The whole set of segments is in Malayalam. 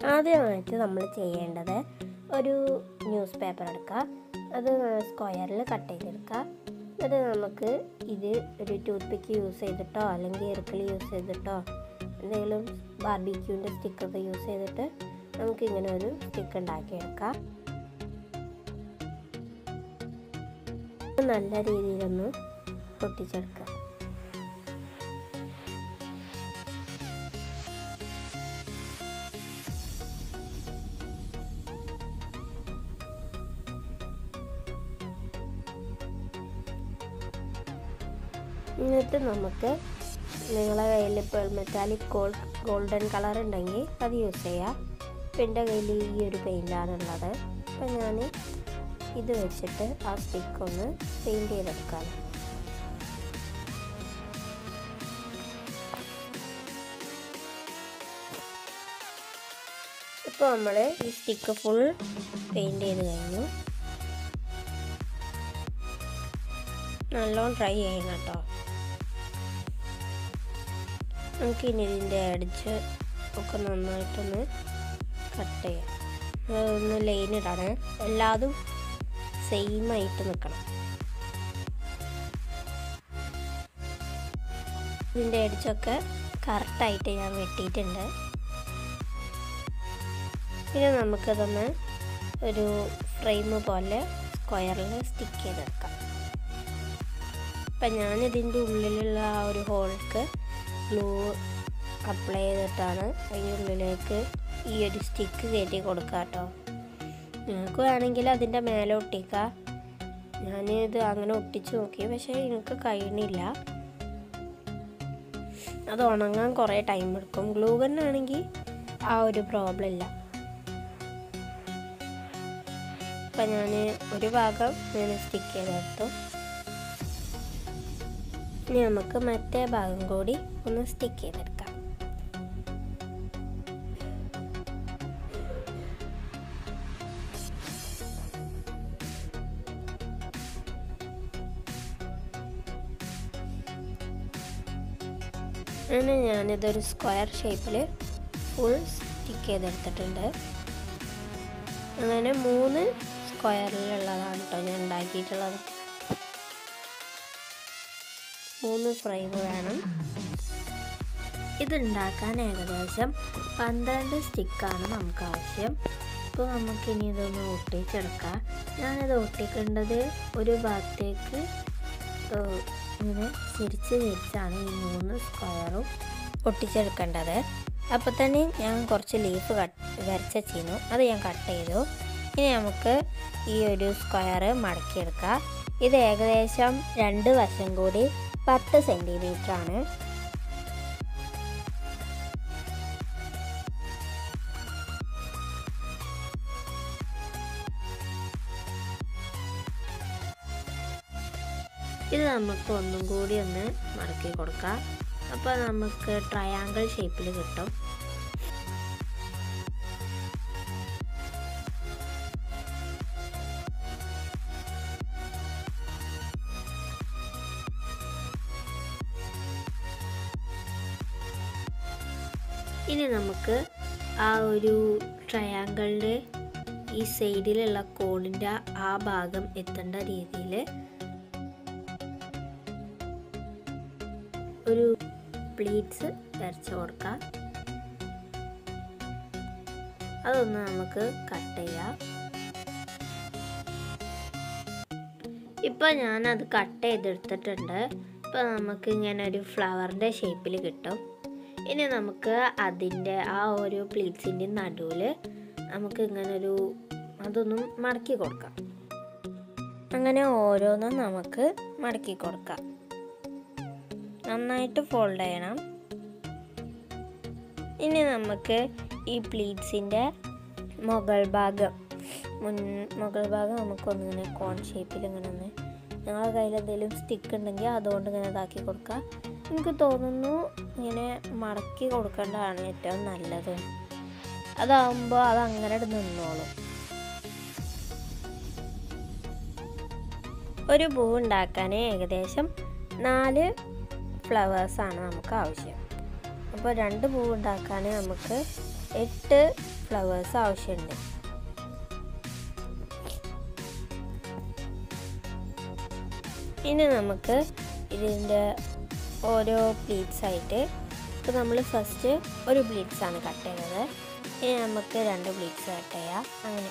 ആദ്യമായിട്ട് നമ്മൾ ചെയ്യേണ്ടത് ഒരു ന്യൂസ് പേപ്പർ എടുക്കുക അത് സ്ക്വയറിൽ കട്ട് ചെയ്തെടുക്കുക എന്നിട്ട് നമുക്ക് ഇത് ഒരു ടൂത്ത് പിക്ക് യൂസ് ചെയ്തിട്ടോ അല്ലെങ്കിൽ ഇറുക്കിൾ യൂസ് ചെയ്തിട്ടോ എന്തെങ്കിലും ബാർബിക്യൂവിൻ്റെ സ്റ്റിക്കൊക്കെ യൂസ് ചെയ്തിട്ട് നമുക്ക് ഇങ്ങനെ ഒരു സ്റ്റിക്ക് ഉണ്ടാക്കിയെടുക്കാം നല്ല രീതിയിലൊന്ന് പൊട്ടിച്ചെടുക്കുക എന്നിട്ട് നമുക്ക് നിങ്ങളെ കയ്യിൽ ഇപ്പോൾ മെറ്റാലിക് ഗോൾഡ് ഗോൾഡൻ കളർ ഉണ്ടെങ്കിൽ അത് യൂസ് ചെയ്യാം ഇപ്പം എൻ്റെ കയ്യിൽ ഈ ഒരു പെയിൻ്റാണുള്ളത് അപ്പം ഞാൻ ഇത് വെച്ചിട്ട് ആ സ്റ്റിക്ക് ഒന്ന് പെയിൻറ്റ് ചെയ്തെടുക്കാം ഇപ്പോൾ നമ്മൾ ഈ സ്റ്റിക്ക് ഫുൾ പെയിൻറ്റ് ചെയ്ത് കഴിഞ്ഞു നല്ലോണം ട്രൈ ചെയ്യണം കേട്ടോ നമുക്ക് ഇനി ഇതിൻ്റെ അടിച്ച് ഒക്കെ നന്നായിട്ടൊന്ന് കട്ട് ചെയ്യാം ഒന്ന് ലൈൻ ഇടാണ് എല്ലാതും സെയിം ആയിട്ട് നിൽക്കണം ഇതിൻ്റെ അടിച്ചൊക്കെ കറക്റ്റായിട്ട് ഞാൻ വെട്ടിയിട്ടുണ്ട് പിന്നെ നമുക്കതൊന്ന് ഒരു ഫ്രെയിം പോലെ സ്ക്വയറിൽ സ്റ്റിക്ക് ചെയ്തെടുക്കാം അപ്പം ഞാനിതിൻ്റെ ഉള്ളിലുള്ള ആ ഒരു ഹോൾക്ക് ഗ്ലൂ അപ്ലൈ ചെയ്തിട്ടാണ് അതിൻ്റെ ഉള്ളിലേക്ക് ഈ ഒരു സ്റ്റിക്ക് കയറ്റി കൊടുക്കുക കേട്ടോ നിങ്ങൾക്ക് വേണമെങ്കിൽ അതിൻ്റെ മേലെ ഒട്ടിക്കാം ഞാനിത് അങ്ങനെ ഒട്ടിച്ച് നോക്കി പക്ഷേ എനിക്ക് കഴിയണില്ല അത് ഉണങ്ങാൻ കുറേ ടൈം എടുക്കും ഗ്ലൂ ഗണ്ണാണെങ്കിൽ ആ ഒരു പ്രോബ്ലം ഇല്ല അപ്പം ഞാൻ ഒരു ഭാഗം ഞാൻ സ്റ്റിക്ക് ചെയ്തെടുത്തു ഇനി നമുക്ക് മറ്റേ ഭാഗം കൂടി ഒന്ന് സ്റ്റിക്ക് ചെയ്തെടുക്കാം അങ്ങനെ ഞാനിതൊരു സ്ക്വയർ ഷേപ്പിൽ ഫുൾ സ്റ്റിക്ക് ചെയ്തെടുത്തിട്ടുണ്ട് അങ്ങനെ മൂന്ന് സ്ക്വയറിലുള്ളതാണ് കേട്ടോ ഞാൻ ഉണ്ടാക്കിയിട്ടുള്ളത് മൂന്ന് ഫ്രെയിം വേണം ഇതുണ്ടാക്കാൻ ഏകദേശം പന്ത്രണ്ട് സ്റ്റിക്കാണ് നമുക്ക് ആവശ്യം ഇപ്പോൾ നമുക്കിനി ഇതൊന്ന് ഒട്ടിച്ചെടുക്കാം ഞാനിത് ഒട്ടിക്കേണ്ടത് ഒരു ഭാഗത്തേക്ക് ഇങ്ങനെ തിരിച്ച് തിരിച്ചാണ് ഈ മൂന്ന് സ്ക്വയറും ഒട്ടിച്ചെടുക്കേണ്ടത് അപ്പോൾ തന്നെ ഞാൻ കുറച്ച് ലീഫ് കട്ട് വരച്ച ചെയ്യുന്നു അത് ഞാൻ കട്ട് ചെയ്തു ഇനി നമുക്ക് ഈ ഒരു സ്ക്വയർ മടക്കിയെടുക്കാം ഇത് ഏകദേശം രണ്ട് വശം കൂടി പത്ത് സെൻറ്റിമീറ്റർ ആണ് ഇത് നമുക്ക് ഒന്നും കൂടി ഒന്ന് മടക്കി കൊടുക്കാം അപ്പോൾ നമുക്ക് ട്രയാങ്കിൾ ഷേപ്പിൽ കിട്ടും ഇനി നമുക്ക് ആ ഒരു ട്രയാങ്കിളിൻ്റെ ഈ സൈഡിലുള്ള കോണിൻ്റെ ആ ഭാഗം എത്തേണ്ട രീതിയിൽ ഒരു പ്ലീറ്റ്സ് വരച്ച് കൊടുക്കാം അതൊന്ന് നമുക്ക് കട്ട് ചെയ്യാം ഇപ്പം ഞാനത് കട്ട് ചെയ്തെടുത്തിട്ടുണ്ട് ഇപ്പം നമുക്ക് ഇങ്ങനെ ഒരു ഫ്ലവറിൻ്റെ ഷേപ്പിൽ കിട്ടും ഇനി നമുക്ക് അതിൻ്റെ ആ ഒരു പ്ലീറ്റ്സിൻ്റെ നടുവിൽ നമുക്ക് ഇങ്ങനെ ഒരു അതൊന്നും മടക്കി കൊടുക്കാം അങ്ങനെ ഓരോന്നും നമുക്ക് മടക്കി കൊടുക്കാം നന്നായിട്ട് ഫോൾഡ് ചെയ്യണം ഇനി നമുക്ക് ഈ പ്ലീറ്റ്സിൻ്റെ മുകൾ ഭാഗം മുൻ മുകൾ ഭാഗം നമുക്കൊന്നിങ്ങനെ കോൺ ഷേപ്പിൽ ഇങ്ങനെ ഒന്ന് നിങ്ങളുടെ കയ്യിൽ എന്തെങ്കിലും സ്റ്റിക്ക് ഉണ്ടെങ്കിൽ അതുകൊണ്ട് ഇങ്ങനെ ഇതാക്കി കൊടുക്കുക എനിക്ക് തോന്നുന്നു ഇങ്ങനെ മടക്കി കൊടുക്കേണ്ടതാണ് ഏറ്റവും നല്ലത് അതാവുമ്പോൾ അത് അങ്ങനെ നിന്നോളും ഒരു പൂ ഉണ്ടാക്കാൻ ഏകദേശം നാല് ഫ്ലവേഴ്സാണ് നമുക്ക് ആവശ്യം അപ്പോൾ രണ്ട് പൂ ഉണ്ടാക്കാൻ നമുക്ക് എട്ട് ഫ്ലവേഴ്സ് ആവശ്യമുണ്ട് ഇനി നമുക്ക് ഇതിൻ്റെ ഓരോ പ്ലീറ്റ്സ് ആയിട്ട് ഇപ്പോൾ നമ്മൾ ഫസ്റ്റ് ഒരു പ്ലീറ്റ്സ് ആണ് കട്ട് ചെയ്യുന്നത് ഇനി നമുക്ക് രണ്ട് പ്ലീറ്റ്സ് കട്ട് ചെയ്യാം അങ്ങനെ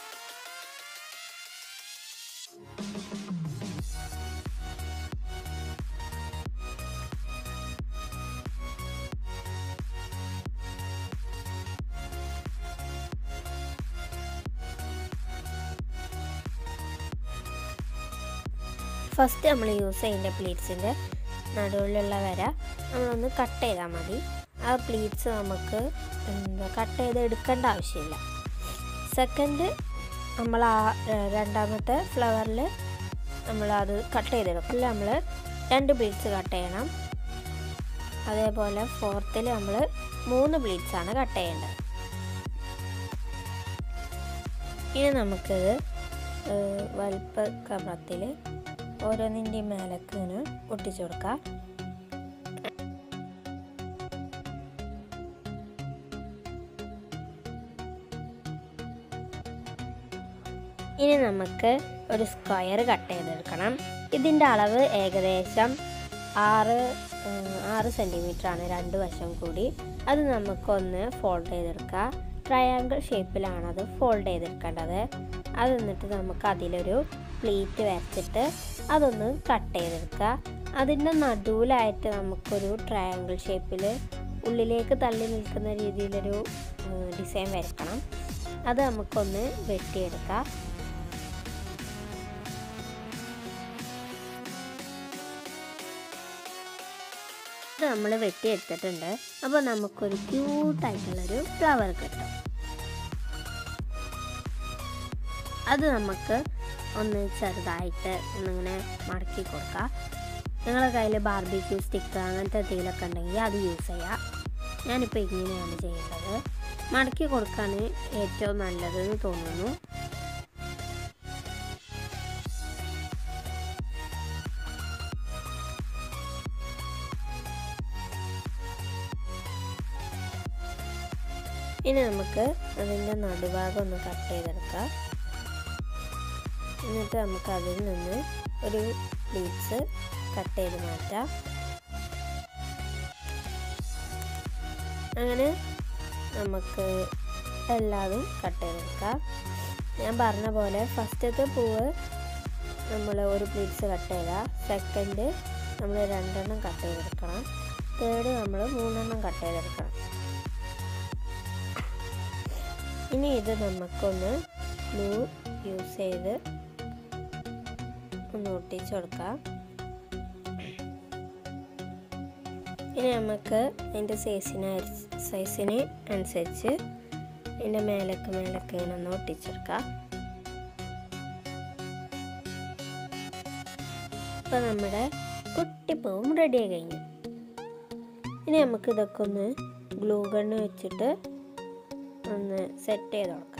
ഫസ്റ്റ് നമ്മൾ യൂസ് ചെയ്യുന്ന പ്ലീറ്റ്സിൻ്റെ നടുവിലുള്ള വര നമ്മളൊന്ന് കട്ട് ചെയ്താൽ മതി ആ പ്ലീറ്റ്സ് നമുക്ക് എന്താ കട്ട് ചെയ്ത് എടുക്കേണ്ട ആവശ്യമില്ല സെക്കൻഡ് നമ്മൾ ആ ഏഹ്, രണ്ടാമത്തെ ഫ്ലവറിൽ നമ്മൾ അത് കട്ട് ചെയ്തെടുക്കും അല്ല നമ്മൾ രണ്ട് പ്ലീറ്റ്സ് കട്ട് ചെയ്യണം അതേപോലെ ഫോർത്തിൽ നമ്മൾ മൂന്ന് പ്ലീറ്റ്സ് ആണ് കട്ട് ചെയ്യേണ്ടത് ഇനി നമുക്കിത് ഏഹ്, വലിപ്പ ക്രമത്തിൽ ഓരോന്നിൻ്റെയും മേലേക്ക് ഇങ്ങനെ ഒട്ടിച്ചു കൊടുക്കാം ഇനി നമുക്ക് ഒരു സ്ക്വയർ കട്ട് ചെയ്തെടുക്കണം ഇതിൻ്റെ അളവ് ഏകദേശം ആറ് ഉം, ആറ് സെൻറ്റിമീറ്റർ ആണ് രണ്ട് വശം കൂടി അത് നമുക്കൊന്ന് ഫോൾഡ് ചെയ്തെടുക്കാം ട്രയാങ്കിൾ ഷേപ്പിലാണ് അത് ഫോൾഡ് ചെയ്തെടുക്കേണ്ടത് അത് എന്നിട്ട് നമുക്ക് അതിലൊരു പ്ലീറ്റ് വരച്ചിട്ട് അതൊന്ന് കട്ട് ചെയ്തെടുക്കുക അതിൻ്റെ നടുവിലായിട്ട് നമുക്കൊരു ട്രയാങ്കിൾ ഷേപ്പിൽ ഉള്ളിലേക്ക് തള്ളി നിൽക്കുന്ന രീതിയിലൊരു ഡിസൈൻ വരക്കണം അത് നമുക്കൊന്ന് വെട്ടിയെടുക്കാം ഇത് നമ്മൾ വെട്ടിയെടുത്തിട്ടുണ്ട് അപ്പോൾ നമുക്കൊരു ക്യൂട്ടായിട്ടുള്ളൊരു ഫ്ലവർ കിട്ടും അത് നമുക്ക് ഒന്ന് ചെറുതായിട്ട് ഒന്നിങ്ങനെ മടക്കി കൊടുക്കാം നിങ്ങളുടെ കയ്യിൽ ബാർബിക്യൂ സ്റ്റിക്ക് അങ്ങനത്തെ എന്തെങ്കിലുമൊക്കെ ഉണ്ടെങ്കിൽ അത് യൂസ് ചെയ്യാം ഞാനിപ്പോൾ ഇങ്ങനെയാണ് ചെയ്യേണ്ടത് മടക്കി കൊടുക്കാൻ ഏറ്റവും നല്ലതെന്ന് തോന്നുന്നു ഇനി നമുക്ക് അതിൻ്റെ നടുഭാഗം ഒന്ന് കട്ട് ചെയ്തെടുക്കാം എന്നിട്ട് നമുക്ക് അതിൽ നിന്ന് ഒരു പ്ലീറ്റ്സ് കട്ട് ചെയ്ത് മാറ്റാം അങ്ങനെ നമുക്ക് എല്ലാതും കട്ട് ചെയ്തെടുക്കാം ഞാൻ പറഞ്ഞ പോലെ ഫസ്റ്റത്തെ പൂവ് നമ്മൾ ഒരു പ്ലീറ്റ്സ് കട്ട് ചെയ്യുക സെക്കൻഡ് നമ്മൾ രണ്ടെണ്ണം കട്ട് ചെയ്തെടുക്കണം തേർഡ് നമ്മൾ മൂന്നെണ്ണം കട്ട് ചെയ്തെടുക്കണം ഇനി ഇത് നമുക്കൊന്ന് ഗ്ലൂ യൂസ് ചെയ്ത് ഒന്ന് ഒട്ടിച്ചു കൊടുക്കാം ഇനി നമുക്ക് അതിൻ്റെ സൈസിന് സൈസിന് അനുസരിച്ച് ഇതിൻ്റെ മേലക്ക് മേലക്ക് ഇങ്ങനെ ഒന്ന് ഒട്ടിച്ചെടുക്കാം ഇപ്പം നമ്മുടെ കുട്ടിപ്പൂവും റെഡിയായി കഴിഞ്ഞു ഇനി നമുക്ക് ഇതൊക്കെ ഒന്ന് ഗ്ലൂ ഗണ്ണ് വെച്ചിട്ട് ഒന്ന് സെറ്റ് ചെയ്ത് കൊടുക്കാം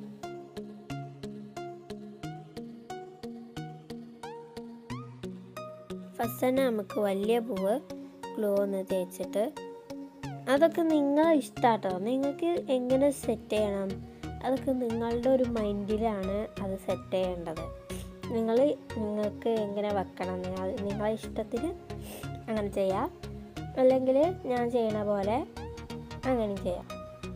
ഫസ്റ്റ് തന്നെ നമുക്ക് വലിയ പൂവ് ഗ്ലൂ ഒന്ന് തേച്ചിട്ട് അതൊക്കെ നിങ്ങളെ ഇഷ്ടാട്ടോ നിങ്ങൾക്ക് എങ്ങനെ സെറ്റ് ചെയ്യണം അതൊക്കെ നിങ്ങളുടെ ഒരു മൈൻഡിലാണ് അത് സെറ്റ് ചെയ്യേണ്ടത് നിങ്ങൾ നിങ്ങൾക്ക് എങ്ങനെ വെക്കണം നിങ്ങൾ നിങ്ങളെ ഇഷ്ടത്തിന് അങ്ങനെ ചെയ്യാം അല്ലെങ്കിൽ ഞാൻ ചെയ്യണ പോലെ അങ്ങനെ ചെയ്യാം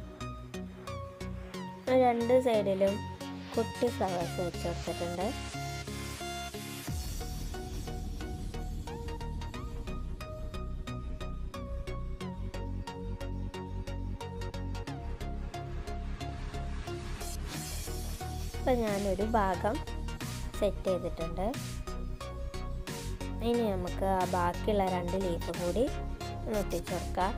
രണ്ട് സൈഡിലും കുട്ടി ഫ്ലവേഴ്സ് വെച്ച് കൊടുത്തിട്ടുണ്ട് ഇപ്പം ഞാനൊരു ഭാഗം സെറ്റ് ചെയ്തിട്ടുണ്ട് ഇനി നമുക്ക് ആ ബാക്കിയുള്ള രണ്ട് ലീഫ് കൂടി ഒന്ന് ഒട്ടിച്ചു കൊടുക്കാം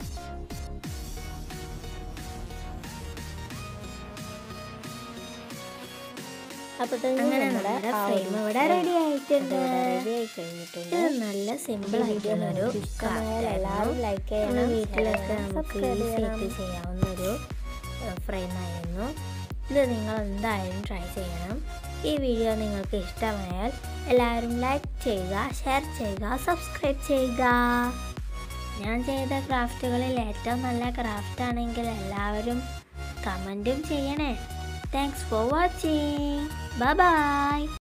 അങ്ങനെ നമ്മുടെ frame ഇവിടെ ready ആയിട്ടുണ്ട്. റെഡി ആയി കഴിഞ്ഞിട്ടുണ്ട് ഇത് നല്ല സിമ്പിൾ ആയിട്ടുള്ള ഒരു എല്ലാവരും ലൈക്ക് ചെയ്യണം നമ്മുടെ വീട്ടിലൊക്കെ share ചെയ്യണം, നമുക്ക് subscribe ഈസി ചെയ്യണം. ആയിട്ട് ചെയ്യാവുന്ന ഒരു ഫ്രെയിം ആയിരുന്നു ഇത് നിങ്ങൾ എന്തായാലും ട്രൈ ചെയ്യണം ഈ വീഡിയോ നിങ്ങൾക്ക് ഇഷ്ടമായാൽ എല്ലാവരും ലൈക്ക് ചെയ്യുക ഷെയർ ചെയ്യുക സബ്സ്ക്രൈബ് ചെയ്യുക ഞാൻ ചെയ്ത ക്രാഫ്റ്റുകളിൽ ഏറ്റവും നല്ല ക്രാഫ്റ്റ് ആണെങ്കിൽ എല്ലാവരും കമൻറ്റും ചെയ്യണേ താങ്ക്സ് ഫോർ വാച്ചിങ് ബൈ